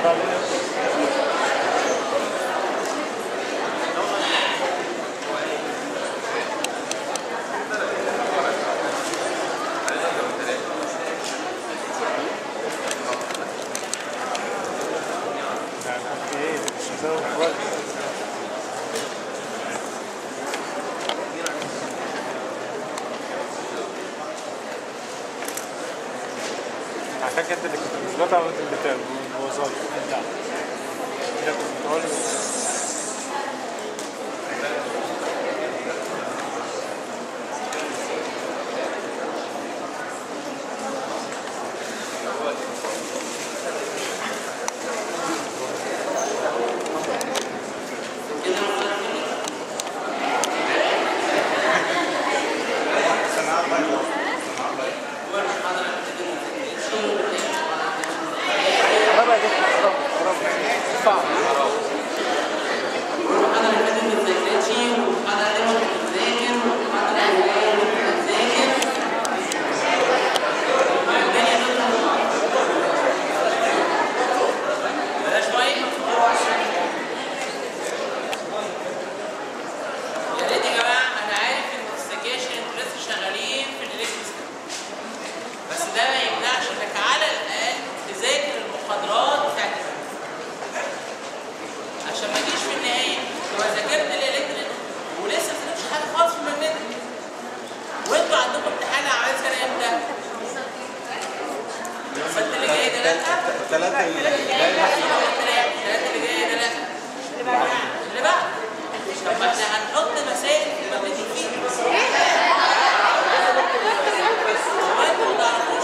ايه مش مزود كويس عشان كده اللي كنت بظبطها وانت اللي بتعمل الوظائف انت كده كنت بتقول بابا ده حرام حرام صعب انا اللي فاتت ما ذاكرتش وانا اللي مش بتذاكر وانا اللي جاي مش بتذاكر الدنيا تطلع بلاش ميه يا ريت يا جماعه انا عارف ان في السكاشن انتوا لسه شغالين في الالكتريكس بس ده ما يمنعش انك على الاقل تذاكر المحاضرات بتاعت عشان ما تجيش في النهايه تبقى ذاكرت الالكتريك ولسه ما فهمتش حاجه خالص في الماجنتيك وانتوا عندكم امتحان اعمال سنه امتى؟ السنه اللي جايه ده لا ثلاثة الثلاثه اللي جايه ده لا اللي بعد طب ما احنا هنحط مسائل في الماجنتيك فيه هو انتوا ما تعرفوش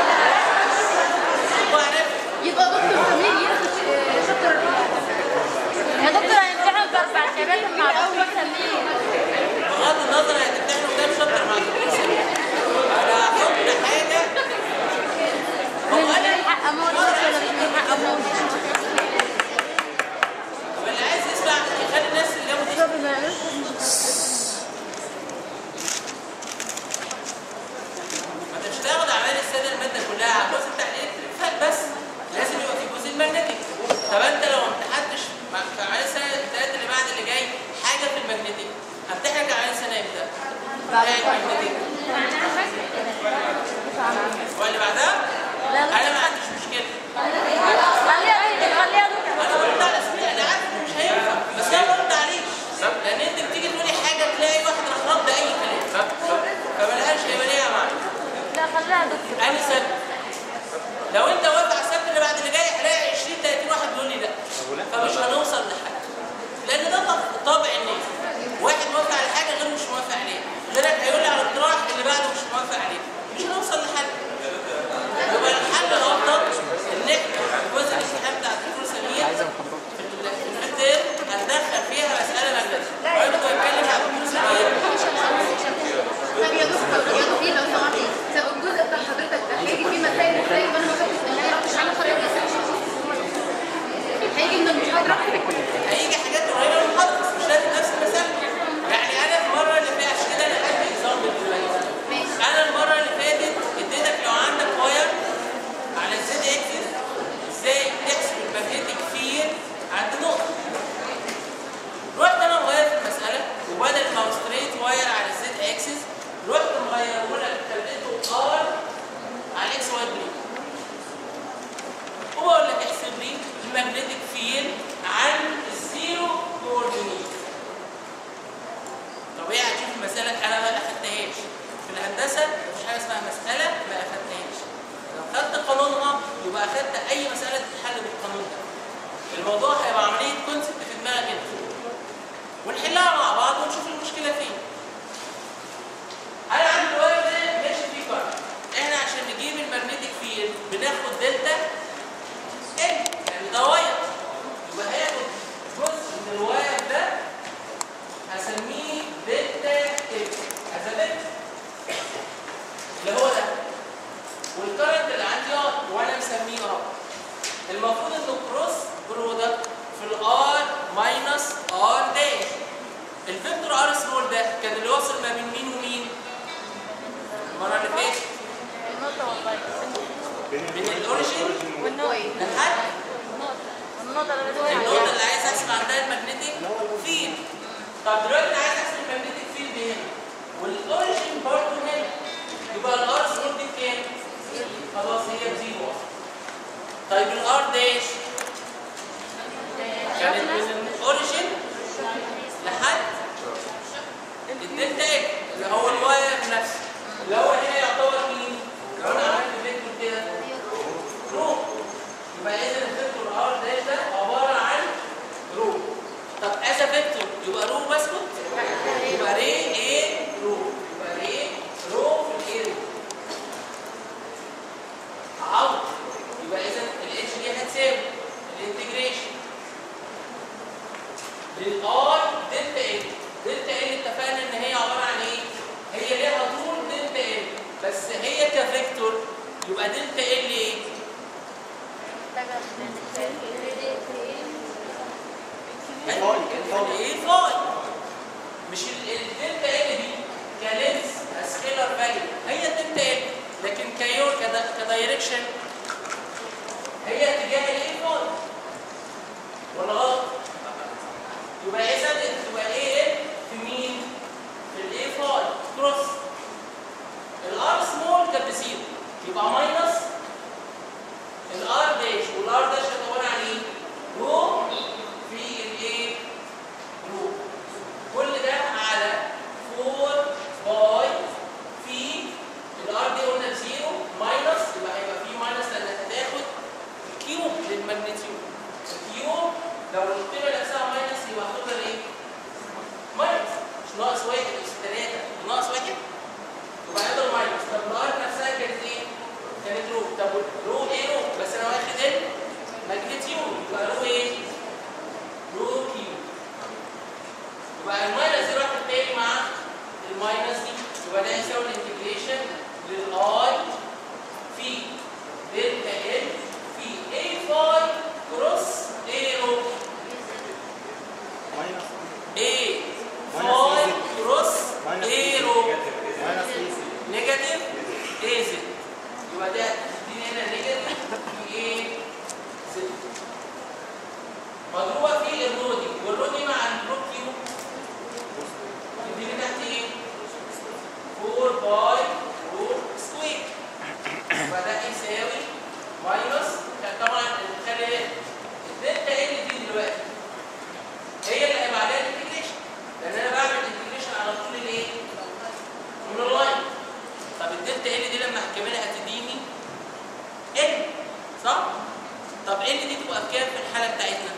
هو عارف يبقى دكتور سمير ياخد آه، شابتر يا دكتور هنمتحن باربع شباتر مع دكتور سمير بغض النظر هتمتحنوا كام شابتر مع الدكتور سمير انا هحط حاجه هو من انا من حق اموت ولا مش من حق اموت طب اللي عايز يسمع يخلي الناس اللي جابوا دي طب ما ما انت مش هتاخد اعمال السنه الماده كلها على الجزء بتاع الالكتريك بس لازم يبقى في جزء المagnetic طب انت لو ما امتحنتش مع- في اعمال السنه الثلاثه اللي بعد اللي جاي حاجه في المagnetic همتحنك اعمال السنه امتى؟ بعد المagnetic هو اللي بعدها؟ لا انا ما عنديش مشكله خليها دكتور خليها دكتور انا قلت على اسمي انا عارف انه مش هينفع بس انا ما قلت عليك لان انت بتيجي تقولي حاجه تلاقي واحد راح رد اي كلام فملهاش هيبقى ليها معنى لا خليها دكتور انا سبت لو انت واقف على السبت اللي بعد اللي جاي هلاقي 20 30 واحد بيقول لي لا فمش هنوصل لحاجه لان ده طب- طبع الناس واحد موافق على حاجه غير مش موافق عليها غيرك هيقول لي على اقتراح اللي بعده مش موافق عليه مش هنوصل لحل يبقى الحل الافضل ان احنا الجزء الامتحان بتاع الدكتور سمير في ال- في الميدتيرم هندخل فيها مساله مجازيه ويبقى يتكلم عن الدكتور سمير طب يا دكتور يا دكتور لو سمحتي طب الجزء بتاع حضرتك ده هيجي فيه مسائل ازاي وانا ما خدتش ان انا رحتش على خريطه هيجي من المحاضره هيجي حاجات قريبه من المحاضره بس مش لازم نفس المساله يعني انا المره اللي فاتت عشان كده انا قلبي اكزامبل دلوقتي ماشي انا المره اللي فاتت اديتك لو عندك واير على الزد اكسس ازاي تحسب الماجنتيك فيلد عند نقطه رحت انا مغير في المساله وبدل ما هو ستريت واير على الزد اكسس رحت مغيره لك خليته ار على الاكس واي بلين وبقول لك احسب لي الماجنتيك فيلد عن الزيرو كوردينيت طبيعي هتشوف المسألة أنا ما أخدتهاش في الهندسة مفيش حاجة اسمها مسألة ما أخدتهاش لو خدت قانونها يبقى أخدت أي مسألة تتحل بالقانون ده الموضوع هيبقى عملية كونسبت في دماغك أنت ونحلها مع بعض ونشوف المشكلة فين أنا عندي الواير ده ماشي فيه كارت إحنا عشان نجيب المagnetic فيلد بناخد دلتا ال يعني ده واير يبقى هياخد جزء من الواير ده هسميه دلتا ال هذا دلتا اللي هو ده والكرنت اللي عندي ار وانا مسميه ار المفروض انه كروس برودكت في الار ماينس ار داش الفيكتور ار سمول ده كان اللي واصل ما بين مين ومين؟ المره اللي فاتت النقطه والله بين الاوريجين والنقطه لحد طب دلوقتي انا عايز احسب الماجنتيك فيلد هنا والاوريجن برضه هنا يبقى الار سمول دي بكام؟ خلاص هي بزيرو اصلا طيب الار داش كانت من الاوريجن لحد الدلتا اكس اللي هو الواير نفسه اللي هو هنا يعتبر مين؟ لو انا عملت فيكتور كده رو يبقى اذا الفيكتور ار داش ده عباره عن رو طب از فيكتور يبقى رو بسكت يبقى ري ايه رو يبقى ري رو في الايه رو عوض يبقى اذا الاتش دي هتساوي الانتجريشن للاي دلتا ال دلتا ال اتفقنا ان هي عباره عن ايه؟ هي ليها طول دلتا ال بس هي كفيكتور يبقى دلتا ال ايه؟ ايه فاي مش ال- الدلتا ال دي كلينس سكيلر فاليو هي الدلتا ال لكن كيو كدا- كدايركشن هي اتجاه الايه فاي ولا غلط؟ يبقى اذا تبقى ايه ال في مين؟ في الايه فاي كروس الار سمول كانت بزيرو يبقى ماينس الار داش والار داش عباره عن ايه؟ رو في الايه؟ رو كل ده على 4 باي في الار دي قلنا بزيرو ماينس يبقى هيبقى في ماينس لانك هتاخد كيوب للماجنتيود الكيوب لو القيمه نفسها ماينس يبقى هتفضل ايه؟ ماينس مش ناقص واحد مش ثلاثه ناقص واحد يبقى هيفضل ماينس طب الار نفسها كانت ايه؟ كانت رو طب رو ايه رو؟ بس انا واخد ال ماجنتيود يبقى رو ايه؟ رو كيو يبقى الماينس دي راحت تاني مع الماينس دي يبقى ده يساوي الانتجريشن للاي في دلتا ال في اي فاي كروس اي رو ماينس اي Minus فاي easy. كروس ماينس اي رو ماينس ايزي نيجاتيف اي زد يبقى ده دي هنا نيجاتيف في اي زد مضروبه في الرو دي والرو دي مع الرو كيو يديني تحت ايه 4 باي رو سكوير فده يساوي ماينس كان طبعا خلي بالك الدلتا ال دي دلوقتي هي اللي هيبقى عليها الانتجريشن لان انا بعمل الانتجريشن على طول الايه؟ من اللاين طب الدلتا ال دي لما هكملها هتديني ال صح؟ طب ال دي تبقى بكام في الحاله بتاعتنا؟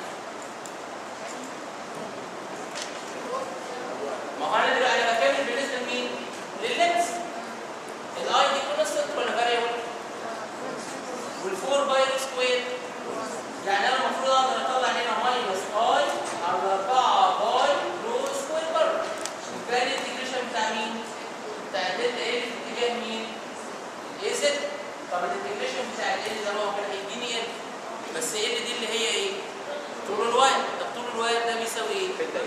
ما هو انا دلوقتي انا بكمل بالنسبه لمين؟ لللينس الاي دي كونستنت ولا فاريبل؟ والفور باي سكوير يعني انا المفروض اقدر اطلع هنا ماينس اي على 4 باي رو سكوير بره يبقى الانتجريشن بتاع مين؟ بتاع دلتا ال في اتجاه مين؟ الاي زد طب الانتجريشن بتاع ال ده هو كان هيديني ال بس ال دي اللي هي ايه؟ طول الواير طب طول الواير ده بيساوي ايه؟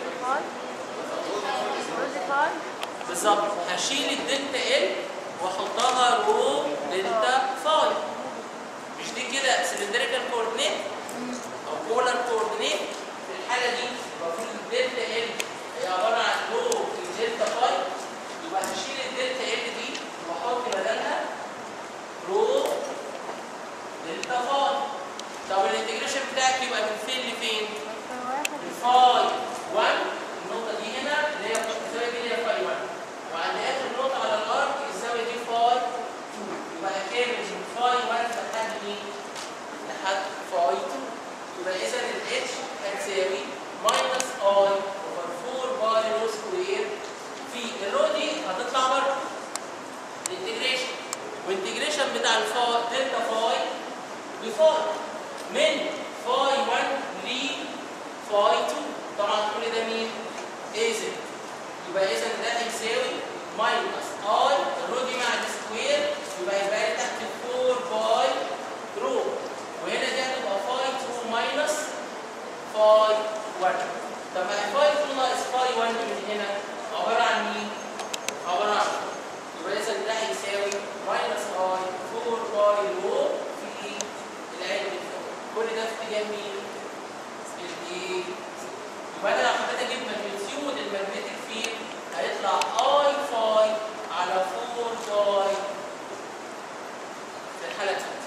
بالظبط هشيل الدلتا ال واحطها رو دلتا فاي مش دي كده سلندريكال كوردينيت او بولار كوردينيت في الحاله دي المفروض الدلتا ال هي عباره عن رو في دلتا فاي يبقى هشيل الدلتا ال دي واحط بدلها رو دلتا فاي طب الانتجريشن بتاعك يبقى من فين لفين؟ الفاي 1 النقطة دي هنا اللي هي الزاوية دي اللي هي فاي 1 وعند آخر نقطة على الأرض الزاوية دي فاي 2 يبقى كامل من فاي 1 لحد مين؟ لحد فاي 2 يبقى إذا ال H هتساوي ماينس اي اوفر 4 باي رو سكوير في الرو دي هتطلع بره الانتجريشن والانتجريشن بتاع الفاي دلتا فاي بفاي من فاي 1 ل فاي 2 طبعا كل ده مين؟ اي زد يبقى اذا ده هيساوي ماينس اي الرو دي مع السكوير يبقى يبقى لي تحت 4 باي رو وهنا دي هتبقى فاي 2 ماينس فاي 1 طب ما هي فاي 2 ناقص فاي 1 من هنا عباره عن مين؟ عباره عن يبقى اذا ده هيساوي ماينس اي 4 باي رو في العين اللي فوق كل ده في اتجاه مين؟ الايه؟ يبقى انا لو حبيت اجيب ماجنتيود ماجنتيود المagnetic فيلد هيطلع اي فاي على 4 باي في الحاله دي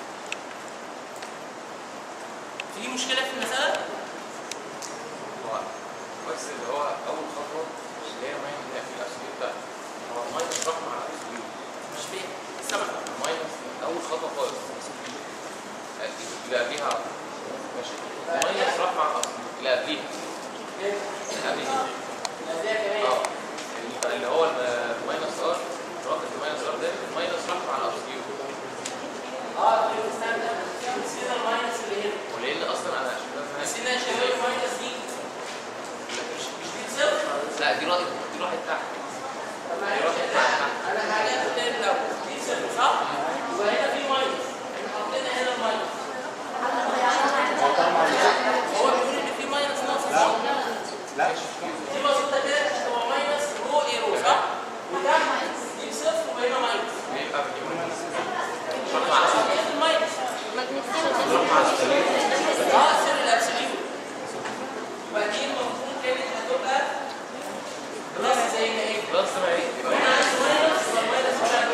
في مشكله في المساله؟ هو بس اللي هو اول خطوه اللي هي ماين اللي هي في الاسيوت ده هو ماينس راح مع الاسيوت مش فاهم سامع ماينس اول خطوه خالص اكيد اللي قبليها ماشي ماينس راح مع الاسيوت اللي قبليها اللي قبليها ازاي كمان اه اللي- اللي هو الماينس ار راح الماينس ار ده الماينس راح مع الاسيوت اه في المستخدم نسينا الماينس اللي هنا ولان اصلا انا عشان بس أنا- نسينا يا شباب الماينس دي مش مش دي صفر لا دي راحت دي راحت تحت طب ما هي مش- لا انا هجيب تاني لو دي صفر صح؟ يبقى هنا في ماينس احنا حطينا هنا الماينس هو بيقول ان في ماينس ناقص صح؟ لا دي بسيطه كده هو ماينس رو ايرو صح؟ وده دي صفر وهنا ماينس بيبقى بيجيب راح مع الاسيوت ايه الماينس؟ راح مع الاسيوت اه سر الابسوليوت يبقى دي المفروض كانت هتبقى بلس زي ما هي بلس ما هي يبقى هنا عندي ماينس يبقى ماينس بتاعته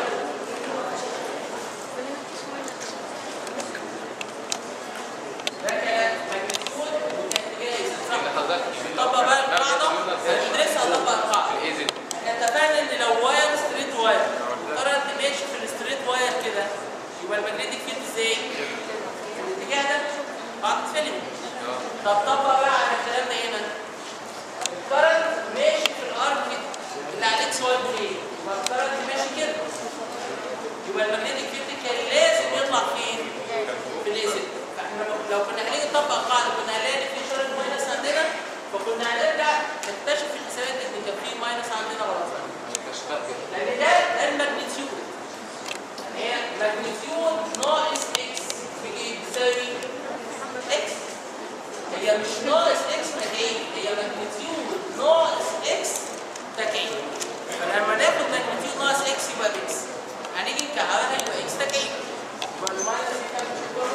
ده كان ماجنتيود وكانت جايز صح؟ اللي حضرتك يجيب لك طبق بقى نفس القاعدة اليونت هندرسها طبق القاعدة الاي زد احنا اتفقنا ان لو واير ستريت واير قررت ماشي في الستريت واير كده يبقى المagnetic فيلد ازاي؟ في الاتجاه ده بعد فيلم طب طبق بقى على الكلام ده هنا الكرنت ماشي في الارك اللي على الاكس واي بلين يبقى الكرنت ماشي كده يبقى المagnetic فيلد كان لازم يطلع فين؟ في الاي زد فاحنا لو- لو كنا هنيجي نطبق القاعده كنا هنلاقي ان في اشاره ماينس عندنا فكنا هنرجع نكتشف في الحسابات ان كان في ماينس عندنا غلط لان ده ده الماجنتيود يعني هي ماجنتيود ناقص اكس بيجي بتساوي اكس هي مش ناقص اكس تكعيب هي ماجنتيود ناقص اكس تكعيب فلما ناخد ماجنتيود ناقص اكس يبقى اكس هنيجي نكعبها يبقى اكس تكعيب يبقى الماينس يكعب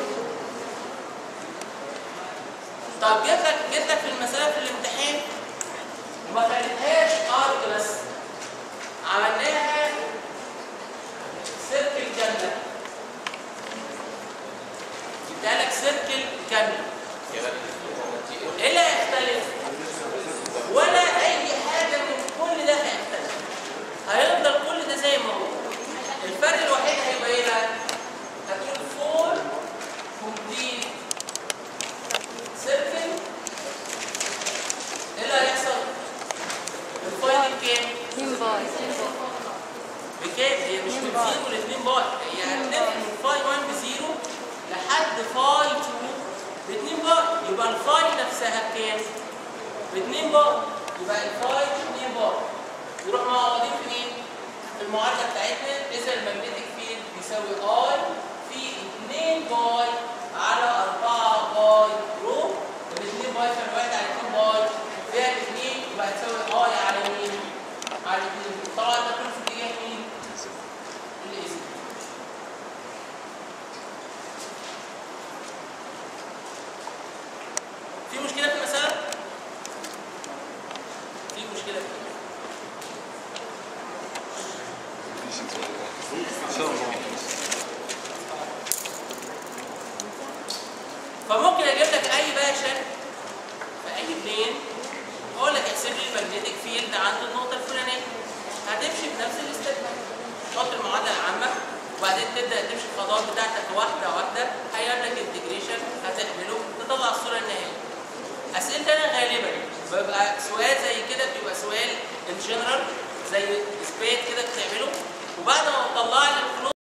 طب جيت لك جيت لك في المسألة في الامتحان وما خليتهاش ارك بس عملناها سيركل كاملة جبتها لك سيركل كاملة ايه اللي هيختلف؟ ولا اي حاجة من كل ده هيختلف هيفضل كل ده زي ما هو الفرق الوحيد هيبقى ايه بقى؟ هتقول فور كومبليت سيركل ايه اللي هيحصل؟ الفاينل كام؟ بكام؟ هي مش من زيرو ل 2 باي هي هتنقل من فاي 1 بزيرو لحد فاي 2 ب 2 باي يبقى الفاي نفسها بكام؟ ب 2 باي يبقى الفاي ب 2 باي يروح معوضين في مين؟ في المعادله بتاعتنا اذا المagnetic فيلد بيساوي اي في 2 باي على 4 باي رو ال 2 باي في الواحد على 2 باي فيها 2 يبقى هتساوي اي على مين؟ على 2 طبعا ده كله في اتجاه مين؟ الاس في مشكلة في المسألة؟ في مشكلة في المسألة فممكن اجيب لك اي باشا في اي بلين اقول لك احسب لي المagnetic فيلد عند النقطه الفلانيه هتمشي بنفس الاستيب تحط المعادله العامه وبعدين تبدا تمشي الخطوات بتاعتك واحده واحده هيعمل لك انتجريشن هتعمله تطلع الصوره النهائيه اسئلتي انا غالبا بيبقى سؤال زي كده بيبقى سؤال ان جنرال زي سبيد كده بتعمله وبعد ما تطلع لي الفلوس